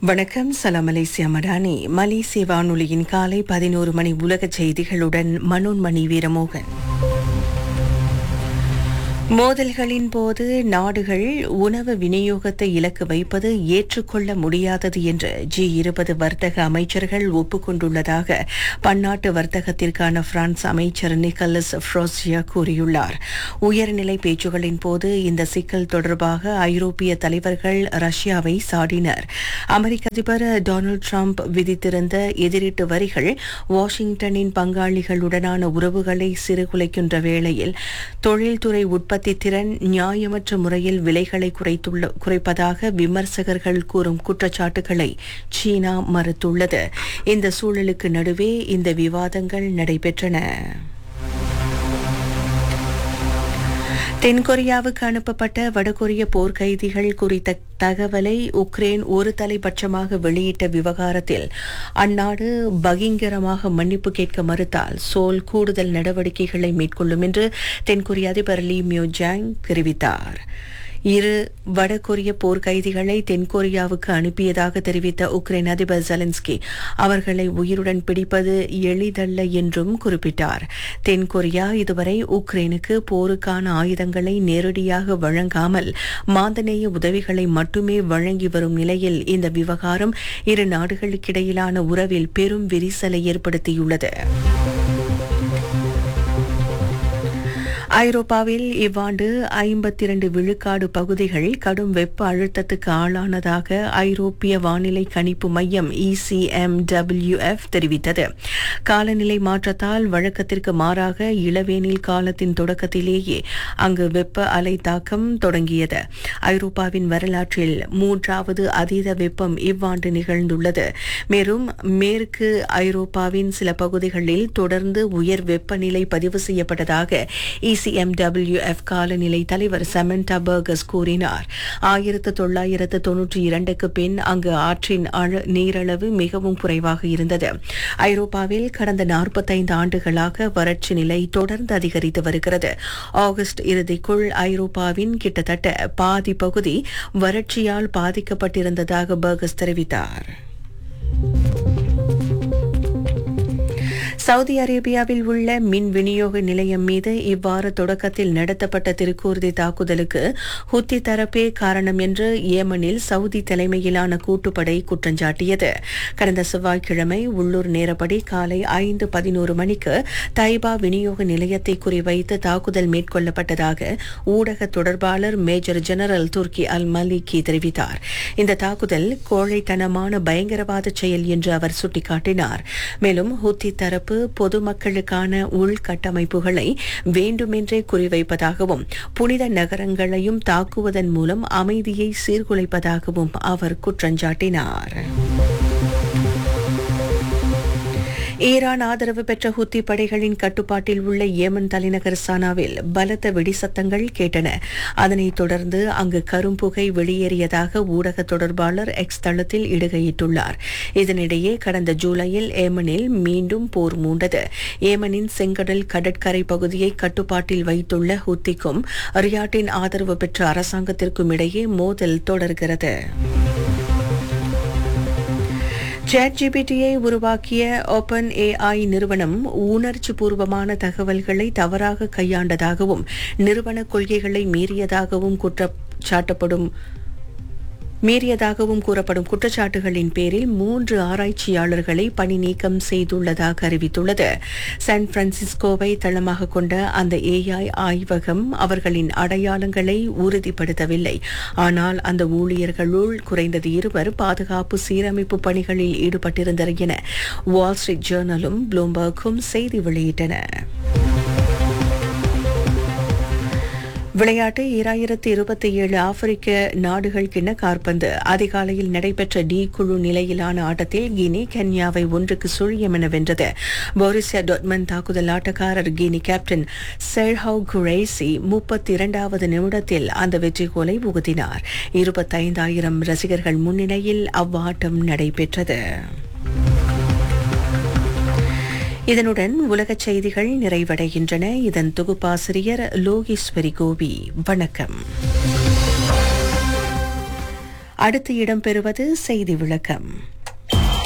வணக்கம் சலாம் மலேசியா மடானி மலேசிய வானொலியின் காலை பதினோரு மணி உலக செய்திகளுடன் மனோன்மணி வீரமோகன் மோதல்களின் போது நாடுகள் உணவு விநியோகத்தை இலக்கு வைப்பது ஏற்றுக்கொள்ள முடியாதது என்று ஜி இருபது வர்த்தக அமைச்சர்கள் ஒப்புக்கொண்டுள்ளதாக பன்னாட்டு வர்த்தகத்திற்கான பிரான்ஸ் அமைச்சர் நிக்கலஸ் ஃப்ரோசியா கூறியுள்ளார் உயர்நிலை பேச்சுகளின் போது இந்த சிக்கல் தொடர்பாக ஐரோப்பிய தலைவர்கள் ரஷ்யாவை சாடினர் அமெரிக்க அதிபர் டொனால்டு டிரம்ப் விதித்திருந்த எதிரிட்டு வரிகள் வாஷிங்டனின் பங்காளிகளுடனான உறவுகளை சிறுகுலைக்கின்ற வேளையில் தொழில்துறை உற்பத்தி திறன் நியாயமற்ற முறையில் விலைகளை குறைத்துள்ள குறைப்பதாக விமர்சகர்கள் கூறும் குற்றச்சாட்டுகளை சீனா மறுத்துள்ளது இந்த சூழலுக்கு நடுவே இந்த விவாதங்கள் நடைபெற்றன தென்கொரியாவுக்கு அனுப்பப்பட்ட வடகொரிய போர்க்கைதிகள் குறித்த தகவலை உக்ரைன் ஒரு தலைபட்சமாக வெளியிட்ட விவகாரத்தில் அந்நாடு பகிங்கரமாக மன்னிப்பு கேட்க மறுத்தால் சோல் கூடுதல் நடவடிக்கைகளை மேற்கொள்ளும் என்று தென்கொரிய அதிபர் லீ மியோ ஜாங் தெரிவித்தார் இரு வடகொரிய போர்க்கைதிகளை தென்கொரியாவுக்கு அனுப்பியதாக தெரிவித்த உக்ரைன் அதிபர் ஜெலன்ஸ்கி அவர்களை உயிருடன் பிடிப்பது எளிதல்ல என்றும் குறிப்பிட்டார் தென்கொரியா இதுவரை உக்ரைனுக்கு போருக்கான ஆயுதங்களை நேரடியாக வழங்காமல் மாந்தநேய உதவிகளை மட்டுமே வழங்கி வரும் நிலையில் இந்த விவகாரம் இரு நாடுகளுக்கிடையிலான உறவில் பெரும் விரிசலை ஏற்படுத்தியுள்ளது ஐரோப்பாவில் இவ்வாண்டு ஐம்பத்தி இரண்டு விழுக்காடு பகுதிகள் கடும் வெப்ப அழுத்தத்துக்கு ஆளானதாக ஐரோப்பிய வானிலை கணிப்பு மையம் இசிஎம்டபிள்யூஎஃப் தெரிவித்தது காலநிலை மாற்றத்தால் வழக்கத்திற்கு மாறாக இளவேனில் காலத்தின் தொடக்கத்திலேயே அங்கு வெப்ப அலை தாக்கம் தொடங்கியது ஐரோப்பாவின் வரலாற்றில் மூன்றாவது அதீத வெப்பம் இவ்வாண்டு நிகழ்ந்துள்ளது மேலும் மேற்கு ஐரோப்பாவின் சில பகுதிகளில் தொடர்ந்து உயர் வெப்பநிலை பதிவு செய்யப்பட்டதாக இசிஎம்டபிள்யூஎஃப் காலநிலை தலைவர் சமண்டா பர்கஸ் கூறினார் ஆயிரத்து தொள்ளாயிரத்து தொன்னூற்றி இரண்டுக்கு பின் அங்கு ஆற்றின் அழ- நீரளவு மிகவும் குறைவாக இருந்தது ஐரோப்பாவில் கடந்த நாற்பத்தைந்து ஆண்டுகளாக வறட்சி நிலை தொடர்ந்து அதிகரித்து வருகிறது ஆகஸ்ட் இறுதிக்குள் ஐரோப்பாவின் கிட்டத்தட்ட பாதி பகுதி வறட்சியால் பாதிக்கப்பட்டிருந்ததாக பர்கஸ் தெரிவித்தார் சவுதி அரேபியாவில் உள்ள மின் விநியோக நிலையம் மீது இவ்வாறு தொடக்கத்தில் நடத்தப்பட்ட திருக்கூர்தி தாக்குதலுக்கு ஹுத்தி தரப்பே காரணம் என்று ஏமனில் சவுதி தலைமையிலான கூட்டுப்படை குற்றஞ்சாட்டியது கடந்த செவ்வாய்க்கிழமை உள்ளூர் நேரப்படி காலை ஐந்து பதினோரு மணிக்கு தைபா விநியோக நிலையத்தை குறிவைத்து தாக்குதல் மேற்கொள்ளப்பட்டதாக ஊடக தொடர்பாளர் major general Turki al Maliki தெரிவித்தார் இந்த தாக்குதல் கோழைத்தனமான பயங்கரவாத செயல் என்று அவர் சுட்டிக்காட்டினார் மேலும் ஹுத்தி தரப்பு பொதுமக்களுக்கான உள்கட்டமைப்புகளை வேண்டுமென்றே குறிவைப்பதாகவும் புனித நகரங்களையும் தாக்குவதன் மூலம் அமைதியை சீர்குலைப்பதாகவும் அவர் குற்றஞ்சாட்டினார் ஈரான் ஆதரவு பெற்ற ஹுத்தி படைகளின் கட்டுப்பாட்டில் உள்ள ஏமன் தலைநகர் சானாவில் பலத்த வெடிசத்தங்கள் கேட்டன அதனைத் தொடர்ந்து அங்கு கரும்புகை வெளியேறியதாக ஊடக தொடர்பாளர் எக்ஸ் தளத்தில் இடுகையிட்டுள்ளார் இதனிடையே கடந்த ஜூலையில் ஏமனில் மீண்டும் போர் மூண்டது ஏமனின் செங்கடல் கடற்கரை பகுதியை கட்டுப்பாட்டில் வைத்துள்ள ஹுத்திக்கும் ரியாட்டின் ஆதரவு பெற்ற அரசாங்கத்திற்கும் இடையே மோதல் தொடர்கிறது சாட் ஜிபிடியை உருவாக்கிய ஓபன் ஏஐ நிறுவனம் உணர்ச்சி பூர்வமான தகவல்களை தவறாக கையாண்டதாகவும் நிறுவன கொள்கைகளை மீறியதாகவும் குற்றச்சாட்டப்படும் மீறியதாகவும் கூறப்படும் குற்றச்சாட்டுகளின் பேரில் மூன்று ஆராய்ச்சியாளர்களை பணி நீக்கம் செய்துள்ளதாக அறிவித்துள்ளது சான் பிரான்சிஸ்கோவை தளமாக கொண்ட அந்த ஏஐ ஆய்வகம் அவர்களின் அடையாளங்களை உறுதிப்படுத்தவில்லை ஆனால் அந்த ஊழியர்களுள் குறைந்தது இருவர் பாதுகாப்பு சீரமைப்பு பணிகளில் ஈடுபட்டிருந்தனர் என வால் ஸ்ட்ரீட் ஜேர்னலும் ப்ளூம்பர்க்கும் செய்தி வெளியிட்டன விளையாட்டு இராயிரத்தி இருபத்தி ஏழு ஆப்பிரிக்க நாடுகள் கிண்ண காற்பந்து அதிகாலையில் நடைபெற்ற டி குழு நிலையிலான ஆட்டத்தில் கினி கென்யாவை ஒன்றுக்கு சுழியம் என வென்றது போரிசியா டொட்மன் தாக்குதல் ஆட்டக்காரர் கினி கேப்டன் செர்ஹவ் குரேசி முப்பத்தி இரண்டாவது நிமிடத்தில் அந்த வெற்றி கோலை புகுத்தினார் இருபத்தைந்தாயிரம் ரசிகர்கள் முன்னிலையில் அவ்வாட்டம் நடைபெற்றது இதனுடன் உலகச் செய்திகள் நிறைவடைகின்றன இதன் தொகுப்பாசிரியர் லோகேஸ்வரி கோபி வணக்கம் அடுத்து இடம்பெறுவது செய்தி விளக்கம்